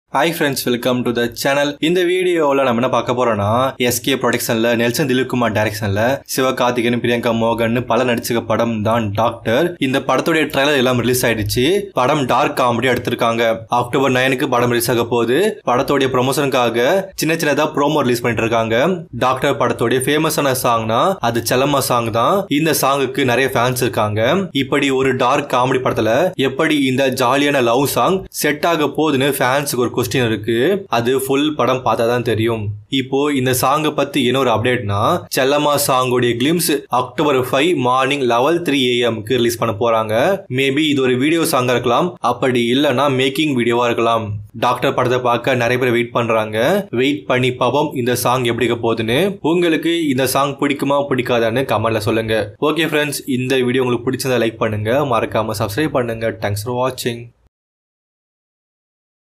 hi friends welcome to the channel இந்த வீடியோவில் நம்ம என்ன பார்க்க போறோம்னா எஸ்கே ப்ரொடக்ஷன்ல நெல்சன் திலீப்குமார் டைரக்ஷன்ல சிவகார்த்திகேயன் பிரியங்கா மோகன் பல நடிச்சுக்க படம் தான் டாக்டர் இந்த படத்துடைய ட்ரைலர் எல்லாம் ரிலீஸ் ஆயிடுச்சு படம் டார்க் காமெடி எடுத்திருக்காங்க அக்டோபர் நைனுக்கு படம் ரிலீஸ் ஆக போகுது படத்துடைய ப்ரொமோஷனுக்காக சின்ன சின்னதா ப்ரோமோ ரிலீஸ் பண்ணிட்டு இருக்காங்க டாக்டர் படத்துடைய ஃபேமஸான சாங்னா அது செல்லம்மா சாங் தான் இந்த சாங்குக்கு நிறைய ஃபேன்ஸ் இருக்காங்க இப்படி ஒரு டார்க் காமெடி படத்துல எப்படி இந்த ஜாலியான லவ் சாங் செட் ஆக போகுதுன்னு ஃபேன்ஸுக்கு ஒரு கொஸ்டின் இருக்கு அது ஃபுல் படம் பார்த்தா தான் தெரியும் இப்போ இந்த சாங்கை பத்தி என்ன ஒரு அப்டேட்னா செல்லம்மா சாங்கோடைய glimpse October five morning level three ஏஎம்க்கு ரிலீஸ் பண்ண போறாங்க மேபி இது ஒரு வீடியோ சாங்கா இருக்கலாம் அப்படி இல்லைன்னா மேக்கிங் வீடியோவா இருக்கலாம் டாக்டர் படத்தை பார்க்க நிறைய பேர் வெயிட் பண்றாங்க வெயிட் பண்ணி பார்ப்போம் இந்த சாங் எப்படி இருக்க போகுதுன்னு உங்களுக்கு இந்த சாங் பிடிக்குமா பிடிக்காதான்னு கமெண்ட்ல சொல்லுங்க ஓகே ஃப்ரெண்ட்ஸ் இந்த வீடியோ உங்களுக்கு பிடிச்சதை லைக் பண்ணுங்க மறக்காம சப்ஸ்கிரைப் பண்ணுங்க தேங்க்ஸ் ஃபார் வாட்சிங்